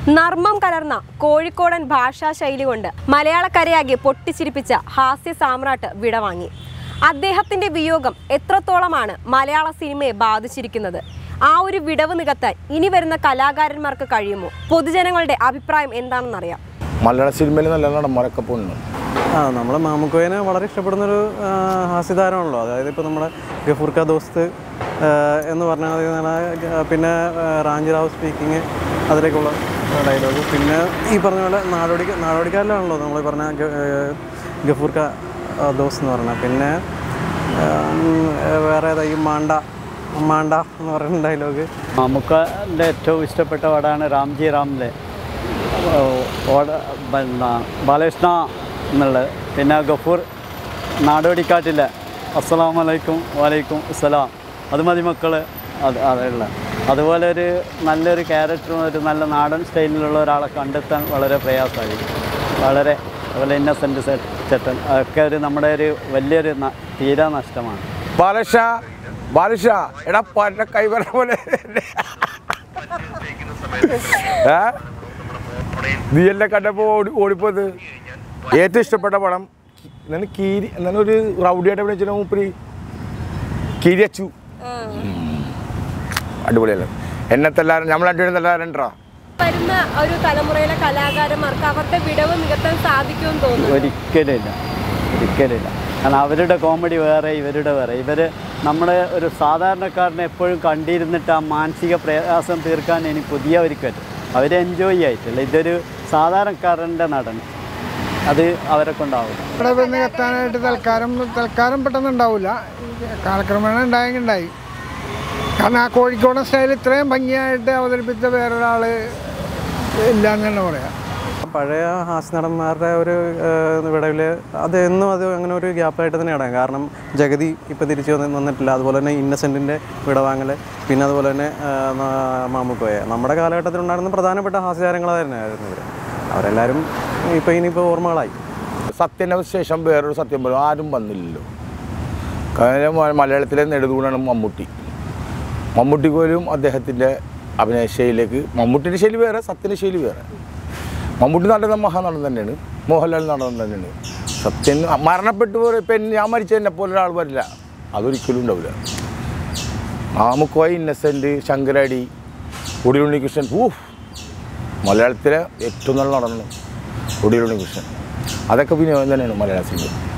നർമ്മം കലർന്ന കോഴിക്കോടൻ ഭാഷാ ശൈലി കൊണ്ട് മലയാളക്കരയാകെ പൊട്ടിച്ചിരിപ്പിച്ച ഹാസ്യ സാമ്രാട്ട് വിടവാങ്ങി അദ്ദേഹത്തിന്റെ വിയോഗം എത്രത്തോളമാണ് മലയാള സിനിമയെ ബാധിച്ചിരിക്കുന്നത് ആ ഒരു വിടവ് നികത്താൻ ഇനി വരുന്ന കലാകാരന്മാർക്ക് കഴിയുമോ പൊതുജനങ്ങളുടെ അഭിപ്രായം എന്താണെന്നറിയാം മലയാള സിനിമയിൽ നല്ല നടന്മാരൊക്കെ പോകുന്നു ആ നമ്മൾ മാമുക്കോയനെ വളരെ ഇഷ്ടപ്പെടുന്നൊരു ആ, ഹാസ്യതാരമാണല്ലോ അതായത് ഇപ്പോൾ നമ്മുടെ ഗഫൂർക്ക ദോസ്ത് ആ, എന്ന് പറഞ്ഞാൽ അത് നല്ല, പിന്നെ ആ, റാഞ്ചി റാവു സ്പീക്കിങ് അതിലേക്കുള്ള ഡയലോഗ് പിന്നെ ഈ പറഞ്ഞ പോലെ നാടോടി നാടോടിക്കാരിലാണല്ലോ നമ്മൾ പറഞ്ഞ ഗ- ആ, ഗഫൂർക്ക ആ, ദോസ് എന്ന് പറഞ്ഞാൽ പിന്നെ ആ, ഉം, വേറെ ഏതാ ഈ മാണ്ട മാണ്ട എന്ന് പറയുന്ന ഡയലോഗ് നമുക്കെൻ്റെ ഏറ്റവും ഇഷ്ടപ്പെട്ട പടമാണ് രാംജി റാംലെ ഓട പിന്നെ ബാലകൃഷ്ണ എന്നുള്ളത് പിന്നെ ഗഫൂർ നാടോടിക്കാട്ടിലെ അസ്സലാം വലൈക്കും വലൈക്കും അസ്സലാം അത് മതി മക്കൾ അത് അതുള്ള അതുപോലെ ഒരു നല്ലൊരു ക്യാരക്ടറും ഒരു നല്ല നാടൻ സ്റ്റൈലിലുള്ള ഒരാളെ കണ്ടെത്താൻ വളരെ പ്രയാസമായിരിക്കും വളരെ അതുപോലെ ഇന്നസെൻറ്റ് ചേട്ടൻ അതൊക്കെ ഒരു നമ്മുടെ ഒരു വലിയൊരു ന- തീരാ നഷ്ടമാണ് ബാലഷ ബാലഷ എടാ പറ്റ കൈവര പോലെ ഏ? നീ എന്നെ കണ്ടപ്പോ ഓടി ഓടിപ്പോയത് ഏറ്റവും ഇഷ്ടപ്പെട്ട പടം എന്താണ് കീരി എന്താണ് ഒരു റൗഡിയായിട്ട് വിളിച്ചിട്ട് മൂപ്പര് കീരി അച്ചു അടിപൊളിയല്ലേ എന്നത്തെ എല്ലാവരും നമ്മൾ രണ്ടുപേരും എല്ലാവരും ഉണ്ടോ വരുന്ന ഒരു തലമുറയിലെ കലാകാരന്മാർക്ക് അവരുടെ വിടവ് നികത്താൻ സാധിക്കുമെന്ന് തോന്നുന്നു ഒരിക്കലില്ല ഒരിക്കലില്ല കാരണം അവരുടെ കോമഡി വേറെ ഇവരുടെ വേറെ ഇവർ നമ്മുടെ ഒരു സാധാരണക്കാരനെ എപ്പോഴും കണ്ടിരുന്നിട്ട് ആ മാനസിക പ്രയാസം തീർക്കാൻ ഇനി പുതിയവർക്ക് പറ്റും അവർ എൻജോയ് ആയിട്ടില്ല ഇതൊരു സാധാരണക്കാരൻ്റെ നടൻ അത് അവരെ കൊണ്ടാവും ഇവിടെ നികത്താനായിട്ട് തൽക്കാലം തൽക്കാലം പെട്ടെന്ന് ഉണ്ടാവില്ല കാലക്രമേണ ഉണ്ടായെങ്കിൽ ഉണ്ടായി കാരണം ആ കോഴിക്കോടൻ സ്റ്റൈൽ ഇത്രയും ഭംഗിയായിട്ട് അവതരിപ്പിച്ച വേറൊരാൾ ഇല്ല എന്ന് തന്നെ പറയാം പഴയ ഹാസ്യനടന്മാരുടെ ഒരു വിടവിൽ അത് എന്നും അത് അങ്ങനെ ഒരു ഗ്യാപ്പായിട്ട് തന്നെയാണ് കാരണം ജഗതി ഇപ്പോൾ തിരിച്ചു വന്ന് വന്നിട്ടില്ല അതുപോലെ തന്നെ ഇന്നസെൻറ്റിൻ്റെ വിടവാങ്ങൽ പിന്നെ അതുപോലെ തന്നെ ആ, നാ- മാമുക്കോയ നമ്മുടെ കാലഘട്ടത്തിലുണ്ടായിരുന്ന പ്രധാനപ്പെട്ട ഹാസ്യതാരങ്ങൾ തന്നെയായിരുന്നു ഇവർ അവരെല്ലാവരും ഇപ്പോൾ ഇനിയിപ്പോൾ ഓർമ്മകളായി സത്യന് ശേഷം വേറൊരു സത്യം പോലും ആരും വന്നില്ലല്ലോ കാരണം മ- മലയാളത്തിലെ നെടുതൂണാണ് മമ്മൂട്ടി മമ്മൂട്ടി പോലും അദ്ദേഹത്തിൻ്റെ അഭിനയ ശൈലിയിലേക്ക് മമ്മൂട്ടിൻ്റെ ശൈലി വേറെ സത്യൻ്റെ ശൈലി വേറെ മമ്മൂട്ടി നടന്ന മഹാനടൻ തന്നെയാണ് മോഹൻലാൽ നടൻ തന്നെയാണ് സത്യൻ മരണപ്പെട്ടു പോലെ ഇപ്പം ഞാൻ മരിച്ചതിനെ പോലെ ഒരാൾ വരില്ല അതൊരിക്കലും ഉണ്ടാവില്ല മാമുക്കോയ് ഇന്നസെൻറ്റ് ശങ്കരാടി ഒടിയുണ്ണികൃഷ്ണൻ ഊഫ് മലയാളത്തിലെ ഏറ്റവും നല്ല നടന്നു ഒടിയുണ്ണികൃഷ്ണൻ അതൊക്കെ വിനോദം തന്നെയാണ് മലയാള സിനിമ